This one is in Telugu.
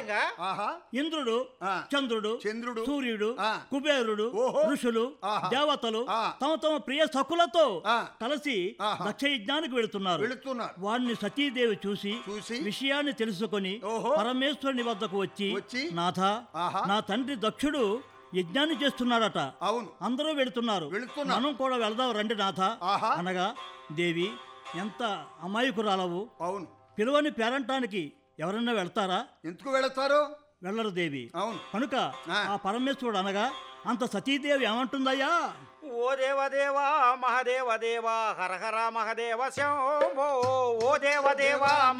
విధంగా ఆహా ఇంద్రుడు ఆ. చంద్రుడు చంద్రుడు సూర్యుడు ఆ. కుబేరుడు ఓహో. ఋషులు ఆహా. దేవతలు ఆ. తమ తమ ప్రియ సకులతో ఆ. కలిసి ఆహా. దక్ష యజ్ఞానికి వెళుతున్నారు వెళుతున్నారు వారిని సతీదేవి చూసి చూసి విషయాన్ని తెలుసుకొని ఓహో. పరమేశ్వరుని వద్దకు వచ్చి వచ్చి, నాథ ఆహా. నా తండ్రి దక్షుడు యజ్ఞాన్ని చేస్తున్నాడట అవును అందరూ వెళుతున్నారు వెళుతున్నారు. మనం కూడా వెళదాం రండి నాథ ఆహా. అనగా దేవి ఎంత అమాయకురాలవు అవును పిలువని పేరంటానికి ఎవరన్నా వెళ్తారా ఎందుకు వెళతారు వెళ్ళరు దేవి అవును కనుక ఆ. ఆ పరమేశ్వరుడు అనగా అంత సతీదేవి ఏమంటుందయ్యా ఓ దేవదేవా మహదేవ దేవా హర హర మహదేవ శంభో ఓ దేవదేవా